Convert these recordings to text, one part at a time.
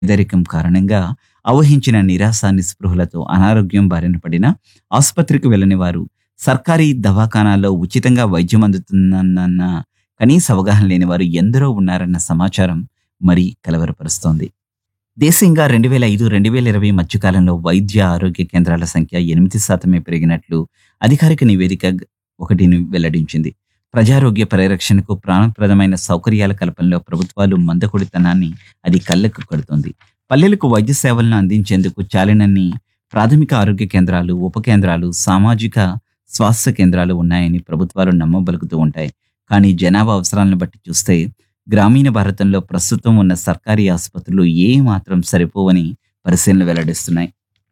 పేదరికం కారణంగా అవహించిన నిరాశ నిస్పృహలతో అనారోగ్యం బారిన పడిన ఆసుపత్రికి వెళ్ళని వారు సర్కారీ దవాఖానాల్లో ఉచితంగా వైద్యం అందుతుందన్న కనీస అవగాహన లేని వారు ఎందరో ఉన్నారన్న సమాచారం మరీ కలవరపరుస్తోంది దేశీయంగా రెండు వేల ఐదు రెండు వేల ఇరవై మధ్యకాలంలో వైద్య ఆరోగ్య కేంద్రాల సంఖ్య ఎనిమిది శాతమే పెరిగినట్లు అధికారిక నివేదిక ఒకటిని వెల్లడించింది ప్రజారోగ్య పరిరక్షణకు ప్రాణప్రదమైన సౌకర్యాల కల్పనలో ప్రభుత్వాలు మందకొడితనాన్ని అది కళ్ళకు కడుతోంది పల్లెలకు వైద్య సేవలను అందించేందుకు చాలినన్ని ప్రాథమిక ఆరోగ్య కేంద్రాలు ఉప కేంద్రాలు సామాజిక స్వాస్థ్య కేంద్రాలు ఉన్నాయని ప్రభుత్వాలు నమ్మబలుకుతూ ఉంటాయి కానీ జనాభా అవసరాలను బట్టి చూస్తే గ్రామీణ భారతంలో ప్రస్తుతం ఉన్న సర్కారీ ఆసుపత్రులు ఏ మాత్రం సరిపోవని పరిశీలనలు వెల్లడిస్తున్నాయి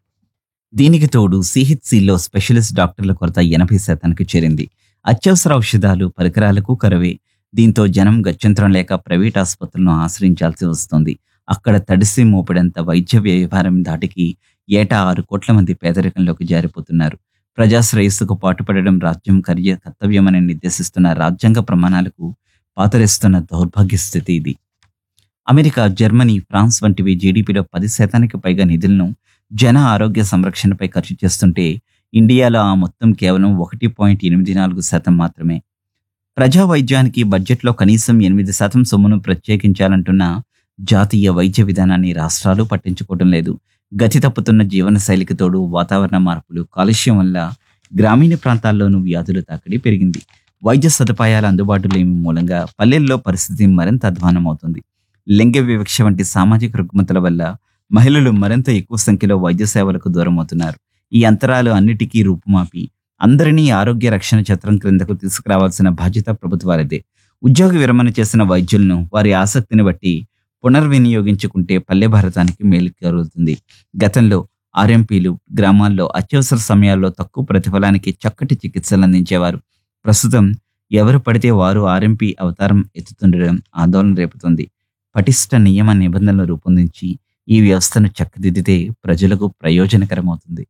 దీనికి తోడు సిహెచ్సిలో స్పెషలిస్ట్ డాక్టర్ల కొరత ఎనభై శాతానికి చేరింది అత్యవసర ఔషధాలు పరికరాలకు కరవే దీంతో జనం గత్యంతరం లేక ప్రైవేట్ ఆసుపత్రులను ఆశ్రయించాల్సి వస్తుంది అక్కడ తడిసి మోపడంత వైద్య వ్యవహారం దాటికి ఏటా ఆరు కోట్ల మంది పేదరికంలోకి జారిపోతున్నారు ప్రజా శ్రేయస్సుకు పాటుపడడం రాజ్యం కర్య కర్తవ్యమని నిర్దేశిస్తున్న రాజ్యాంగ ప్రమాణాలకు పాతరేస్తున్న దౌర్భాగ్య స్థితి ఇది అమెరికా జర్మనీ ఫ్రాన్స్ వంటివి జీడిపిలో పది శాతానికి పైగా నిధులను జన ఆరోగ్య సంరక్షణపై ఖర్చు చేస్తుంటే ఇండియాలో ఆ మొత్తం కేవలం ఒకటి పాయింట్ ఎనిమిది నాలుగు శాతం మాత్రమే ప్రజా వైద్యానికి బడ్జెట్లో కనీసం ఎనిమిది శాతం సొమ్మును ప్రత్యేకించాలంటున్న జాతీయ వైద్య విధానాన్ని రాష్ట్రాలు పట్టించుకోవడం లేదు గతి తప్పుతున్న జీవన శైలికి తోడు వాతావరణ మార్పులు కాలుష్యం వల్ల గ్రామీణ ప్రాంతాల్లోనూ వ్యాధుల తాకిడి పెరిగింది వైద్య సదుపాయాల అందుబాటు లేని మూలంగా పల్లెల్లో పరిస్థితి మరింత అధ్వానం అవుతుంది లింగ వివక్ష వంటి సామాజిక రుగ్మతల వల్ల మహిళలు మరింత ఎక్కువ సంఖ్యలో వైద్య సేవలకు దూరం అవుతున్నారు ఈ అంతరాలు అన్నిటికీ రూపుమాపి అందరినీ ఆరోగ్య రక్షణ చట్రం క్రిందకు తీసుకురావాల్సిన బాధ్యత ప్రభుత్వాలదే ఉద్యోగ విరమణ చేసిన వైద్యులను వారి ఆసక్తిని బట్టి పునర్వినియోగించుకుంటే పల్లె భారతానికి మేలు కలుగుతుంది గతంలో ఆర్ఎంపీలు గ్రామాల్లో అత్యవసర సమయాల్లో తక్కువ ప్రతిఫలానికి చక్కటి చికిత్సలు అందించేవారు ప్రస్తుతం ఎవరు పడితే వారు ఆర్ఎంపీ అవతారం ఎత్తుతుండడం ఆందోళన రేపుతుంది పటిష్ట నియమ నిబంధనలు రూపొందించి ఈ వ్యవస్థను చక్కదిద్దితే ప్రజలకు ప్రయోజనకరమవుతుంది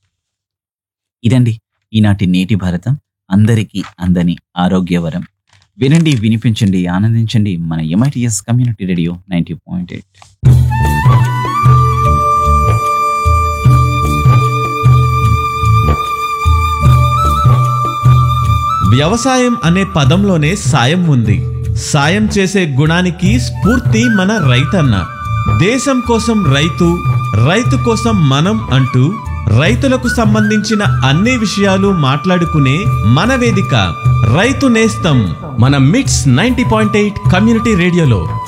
ఇదండి ఈనాటి నేటి భారతం అందరికీ అందని ఆరోగ్యవరం వినండి వినిపించండి ఆనందించండి మన MITS community radio ninety point eight వ్యవసాయం అనే పదంలోనే సాయం ఉంది సాయం చేసే గుణానికి స్ఫూర్తి మన రైతన్న దేశం కోసం రైతు రైతు కోసం మనం అంటూ రైతులకు సంబంధించిన అన్ని విషయాలు మాట్లాడుకునే మన వేదిక రైతు నేస్తం మన మిట్స్ నైంటీ పాయింట్ ఎయిట్ కమ్యూనిటీ రేడియోలో